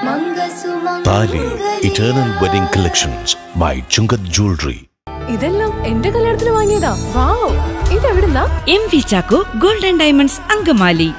താലി eternal wedding collections by Chungath jewellery ഇതെല്ലാം എന്റെ കല്യാണത്തിന് വാങ്ങിയതാ വാവ് ഇതെവിടുന്നാ M V Chacko golden diamonds Angamaly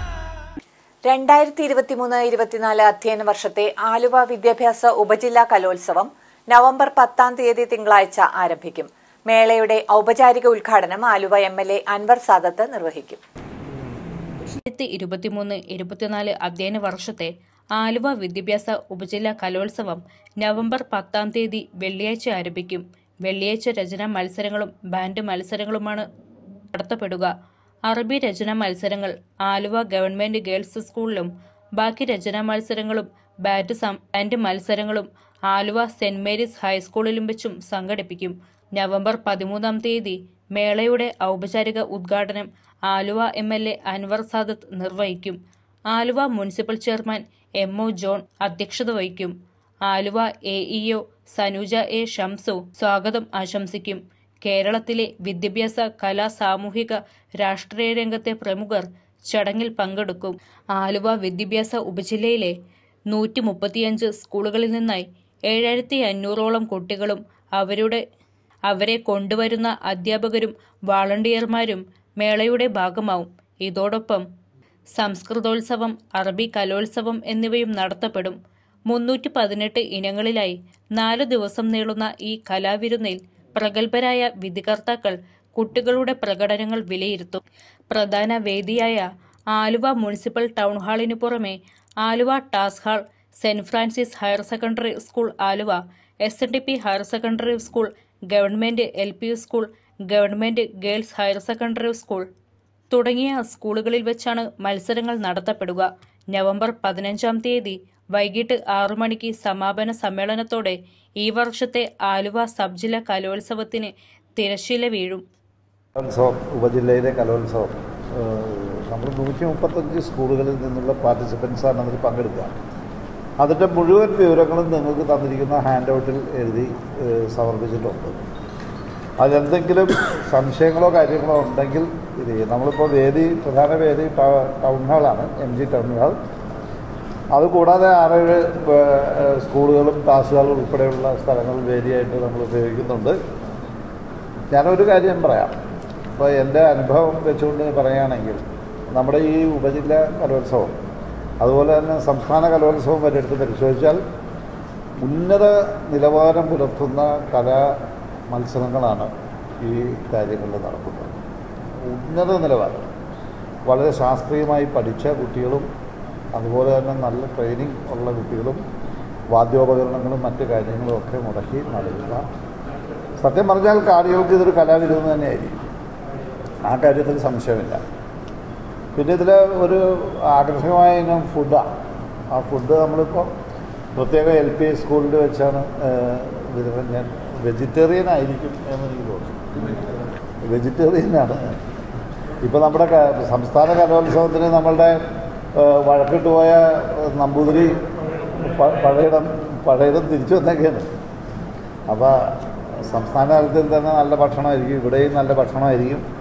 രണ്ടായിരത്തി ഇരുപത്തിമൂന്ന് ഇരുപത്തിനാല് അധ്യയന വർഷത്തെ ആലുവ വിദ്യാഭ്യാസ ഉപജില്ലാ കലോത്സവം നവംബർ പത്താം തീയതി തിങ്കളാഴ്ച ആരംഭിക്കും മേളയുടെ ഔപചാരിക ഉദ്ഘാടനം Aluva M L A Anwar Sadath നിർവഹിക്കും രണ്ടായിരത്തി ഇരുപത്തിമൂന്ന് ഇരുപത്തിനാല് അധ്യയന വർഷത്തെ ആലുവ വിദ്യാഭ്യാസ ഉപജില്ലാ കലോത്സവം നവംബർ പത്താം തീയതി വെള്ളിയാഴ്ച ആരംഭിക്കും വെള്ളിയാഴ്ച രചനാ മത്സരങ്ങളും ബാൻഡ് മത്സരങ്ങളുമാണ് നടത്തപ്പെടുക അറബി രചനാ മത്സരങ്ങൾ ആലുവ ഗവൺമെന്റ് ഗേൾസ് സ്കൂളിലും ബാക്കി രചനാ മത്സരങ്ങളും ബാൻഡ് സം ബാൻഡ് മത്സരങ്ങളും ആലുവ സെന്റ് മേരീസ് ഹൈസ്കൂളിലും വെച്ചും സംഘടിപ്പിക്കും നവംബർ പതിമൂന്നാം തീയതി മേളയുടെ ഔപചാരിക ഉദ്ഘാടനം Aluva M L A Anwar Sadath നിർവഹിക്കും Aluva municipal chairman M O John അധ്യക്ഷത വഹിക്കും Aluva A E O Sanuja A Shamsu സ്വാഗതം ആശംസിക്കും കേരളത്തിലെ വിദ്യാഭ്യാസ കലാ സാമൂഹിക രാഷ്ട്രീയ രംഗത്തെ പ്രമുഖർ ചടങ്ങിൽ പങ്കെടുക്കും ആലുവ വിദ്യാഭ്യാസ ഉപജില്ലയിലെ നൂറ്റി മുപ്പത്തിയഞ്ച് സ്കൂളുകളിൽ നിന്നായി ഏഴായിരത്തി അഞ്ഞൂറോളം കുട്ടികളും അവരുടെ അവരെ കൊണ്ടുവരുന്ന അധ്യാപകരും വാളണ്ടിയർമാരും മേളയുടെ ഭാഗമാവും ഇതോടൊപ്പം സംസ്കൃതോത്സവം അറബി കലോത്സവം എന്നിവയും നടത്തപ്പെടും മുന്നൂറ്റി പതിനെട്ട് ഇനങ്ങളിലായി നാലു ദിവസം നീളുന്ന ഈ കലാവിരുന്നിൽ പ്രഗത്ഭരായ വിധികർത്താക്കൾ കുട്ടികളുടെ പ്രകടനങ്ങൾ വിലയിരുത്തും പ്രധാന വേദിയായ ആലുവ മുനിസിപ്പൽ ടൗൺ ഹാളിനു പുറമെ ആലുവ ടാസ് hall Saint Francis higher secondary school Aluva S N D P higher secondary school government L P school government girls higher secondary school തുടങ്ങിയ സ്കൂളുകളിൽ വെച്ചാണ് മത്സരങ്ങൾ നടത്തപ്പെടുക നവംബർ പതിനഞ്ചാം തീയതി വൈകിട്ട് ആറു മണിക്ക് സമാപന സമ്മേളനത്തോടെ ഈ വർഷത്തെ ആലുവ സബ് ജില്ലാ കലോത്സവത്തിന് തിരശ്ശീല വീഴും കലോത്സവം ഉപജില്ലയിലെ കലോത്സവം നമ്മൾ നൂറ്റി മുപ്പത്തഞ്ച് സ്കൂളുകളിൽ നിന്നുള്ള പാർട്ടിസിപ്പൻസാണ് അതിൽ പങ്കെടുക്കുക അതിൻ്റെ മുഴുവൻ വിവരങ്ങളും നിങ്ങൾക്ക് തന്നിരിക്കുന്ന ഹാൻഡ് ഔട്ടിൽ എഴുതി ഏഹ്, സമർപ്പിച്ചിട്ടുണ്ട് അതിലെന്തെങ്കിലും സംശയങ്ങളോ കാര്യങ്ങളോ ഉണ്ടെങ്കിൽ ഇത് ചെയ്യും. നമ്മളിപ്പോൾ വേദി പ്രധാന വേദി ട- ടൗൺ ഹാളാണ് എം ജി ടൗൺ ഹാൾ അതുകൂടാതെ ആറേഴ് ഏഹ്, സ്കൂളുകളും ക്ലാസ്സുകളും ഉൾപ്പെടെയുള്ള സ്ഥലങ്ങൾ വേദിയായിട്ട് നമ്മൾ ഉപയോഗിക്കുന്നുണ്ട് ഞാനൊരു കാര്യം പറയാം ഇപ്പോൾ എൻ്റെ അനുഭവം വെച്ചുകൊണ്ട് പറയുകയാണെങ്കിൽ നമ്മുടെ ഈ ഉപജില്ല കലോത്സവം അതുപോലെ തന്നെ സംസ്ഥാന കലോത്സവം വരെ എടുത്ത് പരിശോധിച്ചാൽ ഉന്നത നിലവാരം പുലർത്തുന്ന കലാ മത്സരങ്ങളാണ് ഈ കാര്യങ്ങളിൽ നടക്കുന്നത് ഉന്നത നിലവാരം വളരെ ശാസ്ത്രീയമായി പഠിച്ച കുട്ടികളും അതുപോലെ തന്നെ നല്ല ട്രെയിനിങ് ഉള്ള കുട്ടികളും വാദ്യോപകരണങ്ങളും മറ്റു കാര്യങ്ങളും ഒക്കെ മുടക്കി നടക്കുക സത്യം പറഞ്ഞാൽ കാടികൾക്ക് ഇതൊരു കലാവിരുന്ന് തന്നെയായിരിക്കും ആ കാര്യത്തിൽ സംശയമില്ല പിന്നെ ഇതിൽ ഒരു ആകർഷകമായ ഇനം ഫുഡാണ് ആ ഫുഡ് നമ്മളിപ്പോൾ പ്രത്യേക എൽ പി സ്കൂളിൽ വെച്ചാണ് ഏഹ്, വിതരണം ഞാൻ വെജിറ്റേറിയൻ ആയിരിക്കും എന്ന് എനിക്ക് തോന്നുന്നു വെജിറ്റേറിയനാണ് ഇപ്പോൾ നമ്മുടെ ക- സംസ്ഥാന കലോത്സവത്തിന് നമ്മളുടെ ഏഹ്, വഴക്കിട്ട് പോയ നമ്പൂതിരി പ- പഴയിടം പഴയിടം തിരിച്ചു വന്നൊക്കെയാണ് അപ്പോൾ സംസ്ഥാന തലത്തിൽ തന്നെ നല്ല ഭക്ഷണമായിരിക്കും ഇവിടെയും നല്ല ഭക്ഷണമായിരിക്കും